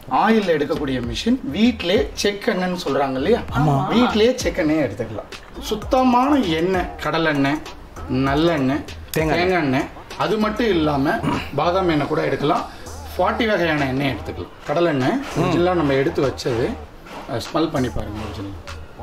oil எடுக்கக்கூடிய machine வீட்டிலே check எண்ணெய்னு சொல்றாங்க இல்லையா வீட்டிலேயே செக் எண்ணெயை எடுத்துக்கலாம் சுத்தமான எண்ணெய் கடலெண்ணெய் நல்லெண்ணெய் தேங்காய் தேங்காய் எண்ணெய் அது மட்டும் இல்லாம பாதாம் எண்ணெய் கூட எடுக்கலாம் ஃபார்ட்டி வகையான எண்ணெய் எடுத்துக்கலாம் கடலெண்ணெய் ஒரிஜினலாக நம்ம எடுத்து வச்சது ஸ்மெல் பண்ணி பாருங்க ஒரிஜினல்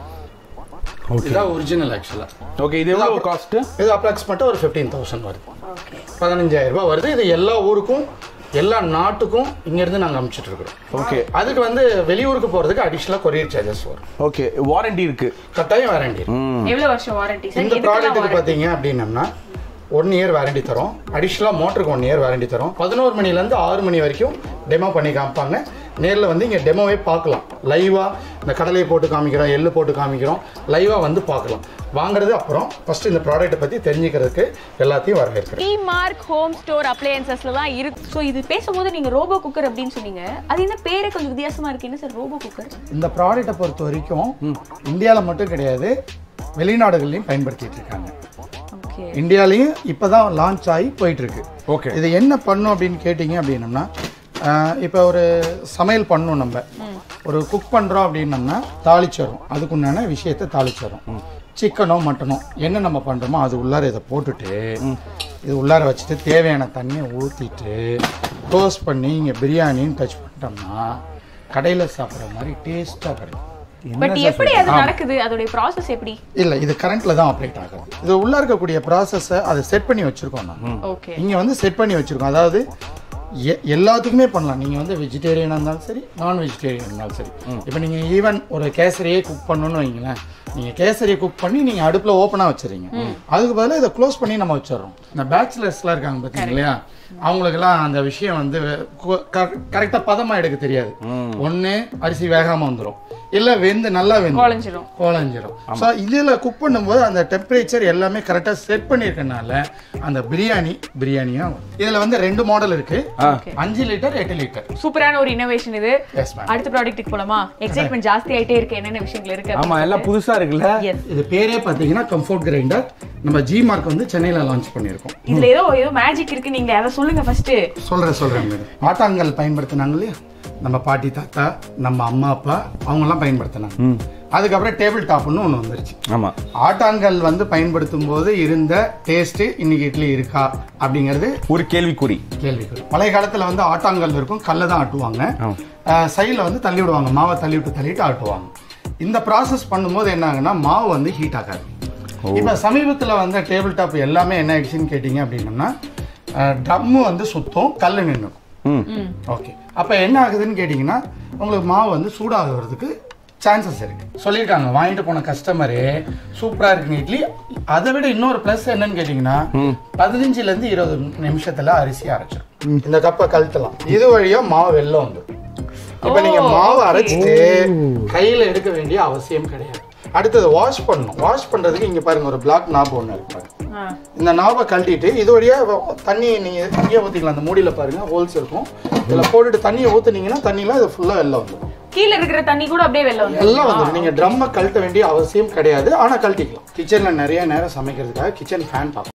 ஓகே இதுதான் ஒரிஜினல் ஆக்சுவலாக ஓகே இது எவ்வளோ காஸ்ட்டு இது அப்ராக்சிமேட்டாக ஒரு ஃபிஃப்டீன் தௌசண்ட் வருது பதினஞ்சாயிரம் ரூபாய் வருது இது எல்லா ஊருக்கும் எல்லா நாட்டுக்கும் இங்கேருந்து நாங்கள் அனுப்பிச்சிட்டு இருக்கிறோம் ஓகே அதுக்கு வந்து வெளியூருக்கு போகிறதுக்கு அடிஷ்னலாக கொரியர் சார்ஜஸ் வரும் ஓகே வாரண்டி இருக்கு கட்டாயம் வாரண்டி எவ்வளவு வருஷம் வாரண்டி சார் இந்த ப்ராடக்ட்டுக்கு பார்த்தீங்க அப்படின்னம்னா ஒன் இயர் வாரண்டி தரோம் அடிஷ்னலாக மோட்டருக்கு ஒன் இயர் வாரண்டி தரோம் பதினோரு மணிலேருந்து ஆறு மணி வரைக்கும் டெமோ பண்ணி காமிப்பாங்க நேரில் வந்து இங்கே டெமோவே பார்க்கலாம் லைவாக இந்த கடலையை போட்டு காமிக்கிறோம் எள்ளு போட்டு காமிக்கிறோம் லைவாக வந்து பார்க்கலாம் வாங்குறது அப்புறம் ஃபஸ்ட்டு இந்த ப்ராடக்ட்டை பற்றி தெரிஞ்சுக்கிறதுக்கு எல்லாத்தையும் வரவேற்கிறேன் டி மார்க் ஹோம் ஸ்டோர் அப்ளையன்சஸ்ல தான் இருக்கு ஸோ இது பேசும்போது நீங்க ரோபோ குக்கர் அப்படின்னு சொன்னீங்க அது என்ன பேரே கொஞ்சம் வித்தியாசமா இருக்கு என்ன சார் ரோபோ குக்கர் இந்த ப்ராடக்ட்டை பொறுத்த வரைக்கும் இந்தியாவில் மட்டும் கிடையாது வெளிநாடுகள்லையும் பயன்படுத்திட்டு இருக்காங்க ஓகே இந்தியாலையும் இப்போ தான் லான்ச் ஆகி போயிட்டு இருக்கு ஓகே இது என்ன பண்ணும் அப்படின்னு கேட்டிங்க அப்படின்னம்னா இப்போ ஒரு சமையல் பண்ணணும் நம்ம ஒரு குக் பண்ணுறோம் அப்படின்னம்னா தாளிச்சிடும் அதுக்குண்டான விஷயத்தை தாளிச்சிடும் சிக்கனோ மட்டனோ என்ன நம்ம பண்ணுறோமோ அது உள்ளார இதை போட்டுட்டு இது உள்ளார வச்சுட்டு தேவையான தண்ணியை ஊற்றிட்டு க்ளோஸ் பண்ணி இங்கே பிரியாணின்னு டச் பண்ணிட்டோம்னா கடையில் சாப்பிட்ற மாதிரி டேஸ்ட்டாக கிடைக்கும் பட் எப்படி அது நடக்குது அதோடைய ப்ராசஸ் எப்படி இல்லை இது கரண்ட்டில் தான் ஆப்ரேட் ஆகும் இது உள்ளே இருக்கக்கூடிய ப்ராசஸை அதை செட் பண்ணி வச்சுருக்கோம் நான் ஓகே இங்கே வந்து செட் பண்ணி வச்சுருக்கோம் அதாவது எ- எல்லாத்துக்குமே பண்ணலாம் நீங்கள் வந்து வெஜிடேரியனாக இருந்தாலும் சரி நான் வெஜிடேரியன் இருந்தாலும் சரி இப்போ நீங்கள் ஈவன் ஒரு கேசரியே குக் பண்ணணும்னு வைங்களேன் நீங்கள் கேசரியை குக் பண்ணி நீங்கள் அடுப்பில் ஓப்பனாக வச்சுறீங்க அதுக்கு பதிலாக இதை க்ளோஸ் பண்ணி நம்ம வச்சிடுறோம் இந்த பேச்சுலர்ஸ்லாம் இருக்காங்க பார்த்தீங்க இல்லையா அவங்களுக்கெல்லாம் அந்த விஷயம் வந்து கரெக்டாக பதமாக எடுக்க தெரியாது ஒன்று அரிசி வேகாமல் வந்துடும் இல்லை வெந்து நல்லா வெந்து குழஞ்சிரும் குழஞ்சிரும் ஸோ இதில் குக் பண்ணும்போது அந்த டெம்பரேச்சர் எல்லாமே கரெக்டாக செட் பண்ணியிருக்கனால அந்த பிரியாணி பிரியாணியாக வரும் இதில் வந்து ரெண்டு மாடல் இருக்கு அஞ்சு லிட்டர் எட்டு லிட்டர் சூப்பரான ஒரு இன்னோவேஷன் இது எஸ் மேம் அடுத்த ப்ராடக்ட்டுக்கு போலாமா எக்ஸைட்மெண்ட் ஜாஸ்தி ஆயிட்டே இருக்கு என்னென்ன விஷயங்கள் இருக்கு ஆமா எல்லாம் புதுசா இருக்குல்ல எஸ் இது பேரே பார்த்தீங்கன்னா கம்ஃபோர்ட் கிரைண்டர் நம்ம ஜி மார்க் வந்து சென்னையில் லான்ச் பண்ணியிருக்கோம் இதுல ஏதோ ஏதோ மேஜிக் இருக்கு நீங்க அதை சொல்லுங்க ஃபர்ஸ்ட் சொல்கிறேன் சொல்கிறேன் மேடம் ஆட்டாங்கல் பயன்படுத்தினாங்க இல்லையா நம்ம பாட்டி தாத்தா நம்ம அம்மா அப்பா அவங்கெல்லாம் பயன்படுத்தினாங்க அதுக்கப்புறம் டேபிள் டாப்னு ஒன்று வந்துருச்சு ஆமா ஆட்டாங்கல் வந்து பயன்படுத்தும் போது இருந்த டேஸ்ட்டு இன்னைக்கு இட்லி இருக்கா அப்படிங்கிறது ஒரு கேள்விக்குறி கேள்விக்குறி பழைய காலத்துல வந்து ஆட்டாங்கல் இருக்கும் கல்லை தான் ஆட்டுவாங்க சைடில் வந்து தள்ளி விடுவாங்க மாவை தள்ளி விட்டு தள்ளிட்டு ஆட்டுவாங்க இந்த ப்ராசஸ் பண்ணும்போது என்ன ஆகுன்னா மாவு வந்து ஹீட் ஆகாது இப்போ சமீபத்தில் வந்த டேபிள் டாப் எல்லாமே என்ன ஆயிடுச்சுன்னு கேட்டிங்க அப்படின்னம்னா ட்ரம்மு வந்து சுத்தம் கல் நின்றுக்கும் ம் ஓகே அப்போ என்ன ஆகுதுன்னு கேட்டிங்கன்னா உங்களுக்கு மாவு வந்து சூடாகிறதுக்கு சான்சஸ் இருக்கு சொல்லியிருக்காங்க வாங்கிட்டு போன கஸ்டமரு சூப்பரா இருக்குங்க இட்லி அதை விட இன்னொரு ப்ளஸ் என்னன்னு கேட்டிங்கன்னா பதினஞ்சுல இருந்து இருபது நிமிஷத்துல அரிசி அரைச்சிடும் இந்த கப்பை கழுத்தலாம் இது வழியா மாவு வெளில வந்துடும் இப்போ நீங்க மாவு அரைச்சிட்டு கையில எடுக்க வேண்டிய அவசியம் கிடையாது அடுத்தது வாஷ் பண்ணணும் வாஷ் பண்றதுக்கு இங்க பாருங்க ஒரு பிளாக் நாப் ஒன்று இருக்கு பாருங்க இந்த நாவை கழட்டிட்டு இது வழியா வ- தண்ணி நீங்க இங்கே ஊத்திக்கலாம் அந்த மூடியில பாருங்க ஹோல்ஸ் இருக்கும் இதுல போட்டுட்டு தண்ணியை ஊத்துனீங்கன்னா தண்ணிலாம் இது ஃபுல்லா வெளில வந்துடும் கீழ இருக்கிற தண்ணி கூட அப்படியே வெளில வந்து எல்லாம் வந்துடும் நீங்க ட்ரம்மை கழட்ட வேண்டிய அவசியம் கிடையாது ஆனா கழட்டிக்கலாம் கிச்சன்ல நிறைய நேரம் சமைக்கிறதுக்காக கிச்சன் ஃபேன் பார்க்கணும்